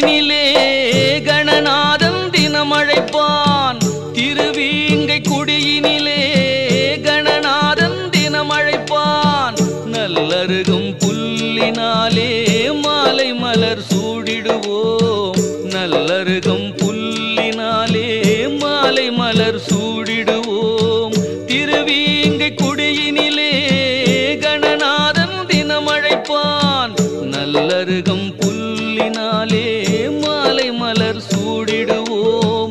குடியினிலே கணநாதன் தினமழைப்பான் திருவீங்கை குடியினிலே கணநாதன் தினமழைப்பான் நல்லருகும் புல்லினாலே மாலை மலர் சூடிடுவோம் நல்லருகும் புல்லினாலே மாலை மலர் சூடிடுவோம் திருவீங்கை குடியினிலே கணநாதன் தினமழைப்பான் நல்லருகம் புல்லினாலே மாலை மலர் சூடிடுவோம்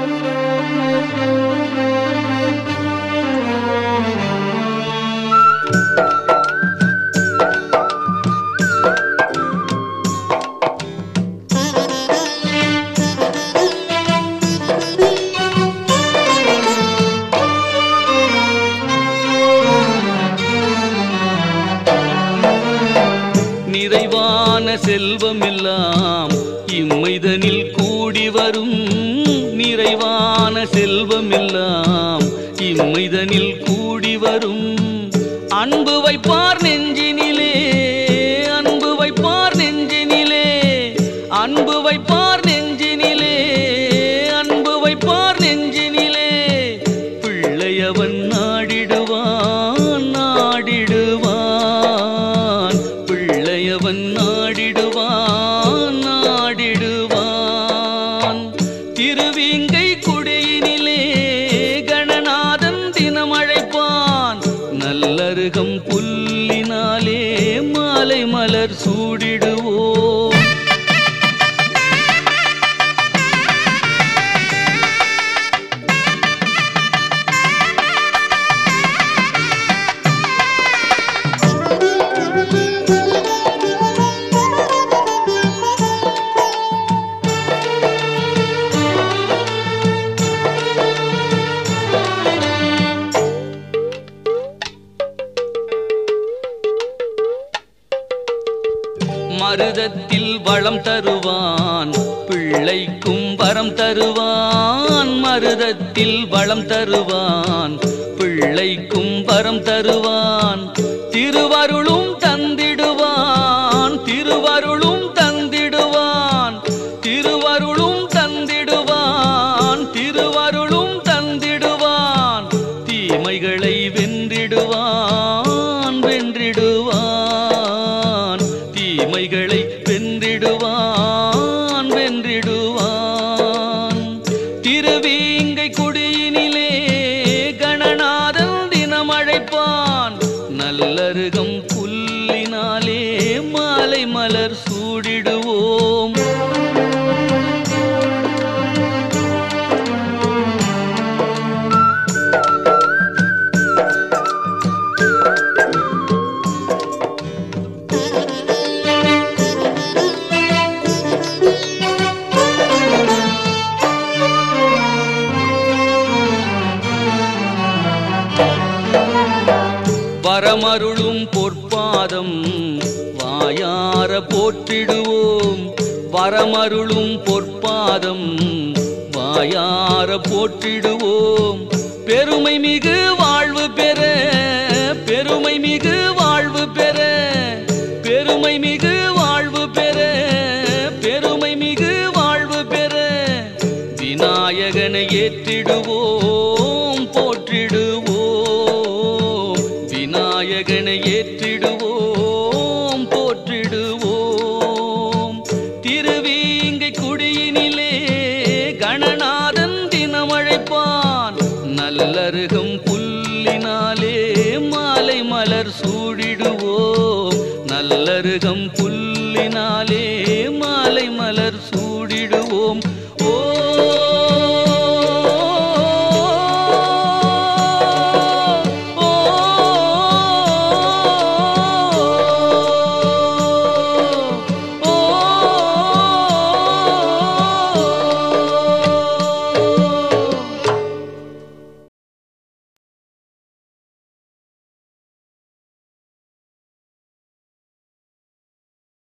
நிறைவான செல்வமெல்லாம் இம்மைதனில் கூடி வரும் நிறைவான செல்வமெல்லாம் இம்மைதனில் கூடி வரும் அன்பு வைப்பார் நெஞ்சினிலே அன்பு வைப்பார் நெஞ்சினிலே அன்பு வைப்பார் நெஞ்சினிலே அன்பு வைப்பார் நெஞ்சினிலே பிள்ளையவன் நாடிடுவான் நாடிடுவான் பிள்ளையவன் நாடிடுவான் நாடிடுவான் திருவிங்கை குடியினிலே கணநாதன் தினமழைப்பான் நல்லருகம் புல்லினாலே மாலை மலர் சூடிடுவோம் மருதத்தில் வளம் தருவான் பிள்ளைக்கும் வரம் தருவான் மருதத்தில் வளம் தருவான் பிள்ளைக்கும் வரம் தருவான் திருவருளும் தந்திடுவான் திருவருளும் தந்திடுவான் திருவருளும் தந்திடுவான் திருவருளும் தந்திடுவான் தீமைகளை வென்றிடுவான் வென்றிடுவான் தீமைகளை வென்றிடுவான் வென்றிடுவான் திருவீங்கை குடியினிலே கணநாதன் தினமழைப்பான் நல்லருகம் புல்லினாலே மாலை மலர் சூடிடுவோம் வரமருளும் பொற்பாதம் வாயார போற்றிடுவோம் வரமருளும் பொற்பாதம் வாயார போற்றிடுவோம் பெருமை மிகு வாழ்வு பெற பெருமை மிகு வாழ்வு பெற பெருமை மிகு வாழ்வு பெற பெருமை மிகு வாழ்வு பெற விநாயகனை ஏற்றிடுவோம் போற்றிடுவோம் விநாயகனை ஏற்றிடுவோம் போற்றிடுவோம் திருவீங்கை குடியினிலே கணநாதன் தினமழைப்பான் நல்லருகம் புல்லினாலே மாலை மலர் சூடிடுவோம் நல்லருகம் புல்லினாலே மாலை மலர் சூடிடுவோம்